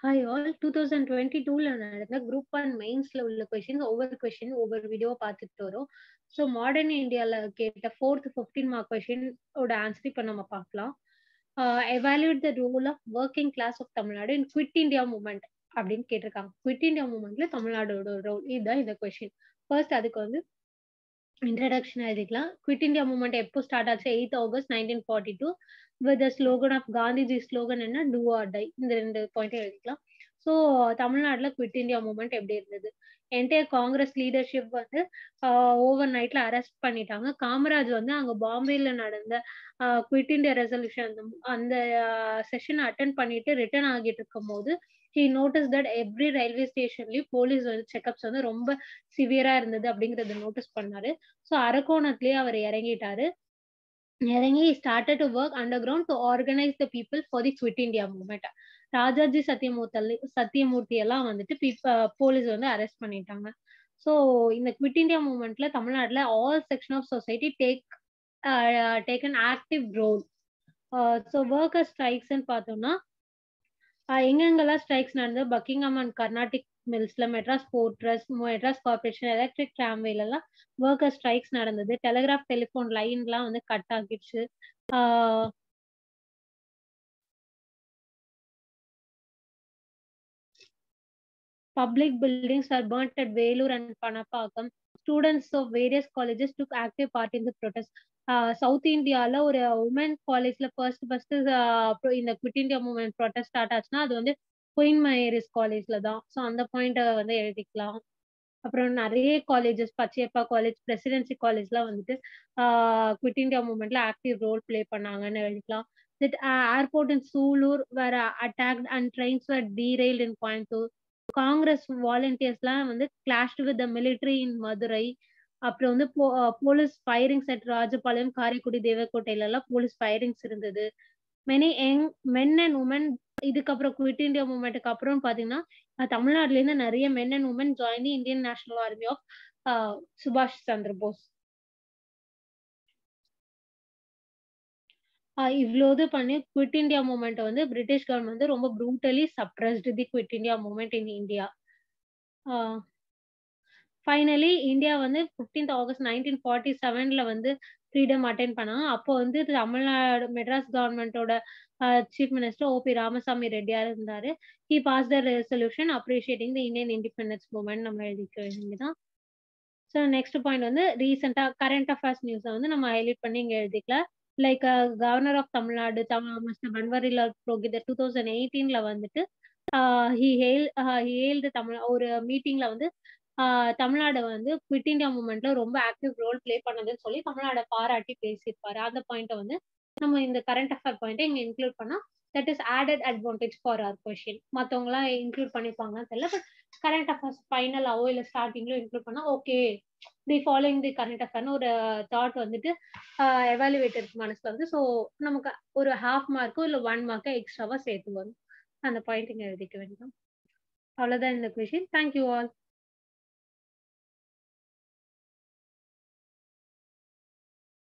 Hi all two thousand twenty டூல நடந்த group one மெயின்ஸ்ல உள்ள கொஸ்டின்ஸ் ஒவ்வொரு கொஸ்டின் ஒவ்வொரு வீடியோவா பார்த்துட்டு வரோம் ஸோ மாடர்ன் இந்தியால கேட்ட ஃபோர்த் ஃபிஃப்டீன் மார்க் கொஸ்டின் ஓட ஆன்சர் இப்போ நம்ம பார்க்கலாம் evaluate the role of working class of Tamil Nadu in quit India moment அப்படின்னு கேட்டிருக்காங்க குவிட் இந்தியா மூமெண்ட்ல தமிழ்நாடோட ரோல் இதுதான் இந்த கொஸ்டின் ஃபர்ஸ்ட் அதுக்கு வந்து இன்ட்ரடக்ஷன் எழுதிக்கலாம் குவிட் இந்தியா மூமெண்ட் எப்போ ஸ்டார்ட் ஆச்சு eighth August nineteen forty two with the slogan of Gandhiji slogan என்ன டூ ஆர் டை இந்த ரெண்டு பாயிண்ட் எழுதிக்கலாம் ஸோ தமிழ்நாட்டில் குவிட் இந்தியா மூமெண்ட் எப்படி இருந்தது என்டையர் காங்கிரஸ் லீடர்ஷிப் வந்து ஓவர் நைட்ல அரெஸ்ட் பண்ணிட்டாங்க காமராஜ் வந்து அங்க பாம்பேல நடந்த குவிட் இந்தியா ரெசல்யூஷன் அந்த செஷன் அட்டன் பண்ணிட்டு ரிட்டர்ன் ஆகிட்டு இருக்கும் போது he notice that every railway ஸ்டேஷன்லயும் போலீஸ் வந்து செக்அப்ஸ் வந்து ரொம்ப சிவியரா இருந்தது அப்படிங்கறத நோட்டீஸ் பண்ணாரு ஸோ அரக்கோணத்திலேயே அவர் இறங்கிட்டாரு இறங்கி started to work underground to organise the people for the quit India movement Rajaji Sathyamurthy Sathyamurthy எல்லாம் வந்துட்டு போலீஸ் வந்து அரெஸ்ட் பண்ணிட்டாங்க ஸோ இந்த குவிட் இந்தியா மூவ்மெண்ட்ல தமிழ்நாட்டில் all section of society take take an active role so worker ஸ்ட்ரைக்ஸ்ன்னு பார்த்தோம்னா எங்கெங்கெல்லாம் ஸ்ட்ரைக்ஸ் நடந்தது பக்கிங்ஹாம் அண்ட் கர்நாடிக் மில்ஸ்ல Madras port trust Madras corporation electric டிராம்வேல எல்லாம் ஒர்க்கர் ஸ்ட்ரைக்ஸ் நடந்தது டெலிகிராஃப் டெலிஃபோன் லைன்லாம் வந்து கட் ஆகிடுச்சு public buildings are burnt at Velur and Panapakam. Students of various colleges took active part in the protest. South இந்தியால ஒரு உமன் காலேஜ்ல ஃபர்ஸ்ட் ஃபர்ஸ்ட் இந்த quit India movement protest start ஆச்சுன்னா அது வந்து குயின் மேரிஸ் காலேஜ்ல தான் ஸோ அந்த பாயிண்ட வந்து எழுதிக்கலாம் அப்புறம் நிறைய காலேஜஸ் பச்சையப்பா காலேஜ் பிரசிடென்சி காலேஜ்லாம் வந்துட்டு குவிட் இந்தியா மூவ்மெண்ட்ல ஆக்டிவ் ரோல் பிளே பண்ணாங்கன்னு எழுதிக்கலாம் that airport in Sulur were attacked and trains were derailed in Coimbatore Congress வாலண்டியர்ஸ்லாம் வந்து clashed with the military in Madurai அப்புறம் வந்து police firings at Rajapalayam Karaikudi தேவக்கோட்டையில எல்லாம் போலீஸ் ஃபயரிங்ஸ் இருந்தது many young men and women இதுக்கப்புறம் குவிட் இந்தியா மூவ்மெண்ட்டுக்கு அப்புறம் பாத்தீங்கன்னா தமிழ்நாட்டுல இருந்து நிறைய men and women join the Indian National Army of சுபாஷ் சந்திர போஸ் இவ்வளோ இது பண்ணி குவிட் இந்தியா மூமெண்ட் வந்து பிரிட்டிஷ் கவர்மெண்ட் வந்து ரொம்ப brutally suppressed the quit India moment in India finally India வந்து ஃபிஃப்டீன்த் ஆகஸ்ட் நைன்டீன் ஃபார்ட்டி செவன்ல வந்து ஃப்ரீடம் அட்டைன் பண்ணாங்க அப்போ வந்து தமிழ்நாடு மெட்ராஸ் கவர்மெண்டோட chief minister O P Ramaswamy Reddiyar இருந்தாரு he pass the resolution appreciating the Indian independence moment நம்ம எழுதிக்க வேண்டியதான் ஸோ நெக்ஸ்ட் பாயிண்ட் வந்து ரீசெண்டாக கரண்ட் அஃபேர்ஸ் நியூஸை வந்து நம்ம ஹைலைட் பண்ணி இங்கே எழுதிக்கலாம் like governor of Tamil Nadu mister Banwarilal Purohit two thousand எயிட்டீன்ல வந்துட்டு ஹி ஹேல் ஹேல்டு தமிழ் ஒரு மீட்டிங்ல வந்து தமிழ்நாடு வந்து குவிட் இந்தியா மூமெண்ட்ல ரொம்ப ஆக்டிவ் ரோல் பிளே பண்ணதுன்னு சொல்லி தமிழ்நாடை பாராட்டி பேசியிருப்பாரு அந்த பாயிண்ட்டை வந்து நம்ம இந்த கரண்ட் அஃபேர் பாயிண்ட்டை இங்க இன்க்ளூட் பண்ணா that is added advantage for our question மற்றவங்களாம் இன்க்ளூட் பண்ணிப்பாங்கன்னு தெரியல பட் கரண்ட் அஃபேர்ஸ் ஃபைனலாவோ இல்லை ஸ்டார்டிங்லோ இன்க்ளூட் பண்ணா okay the following the current அஃபேர்னு ஒரு தாட் வந்துட்டு எவாலுவேட்டர் மனசுல வந்து ஸோ நமக்கு ஒரு ஹாஃப் மார்க்கோ இல்லை ஒன் மார்க்கோ எக்ஸ்ட்ராவா சேர்த்து வரும் அந்த பாயிண்ட் இங்க எழுதிக்க வேண்டாம் அவ்வளவுதான் இந்த கொஷின் தேங்க்யூ ஆல்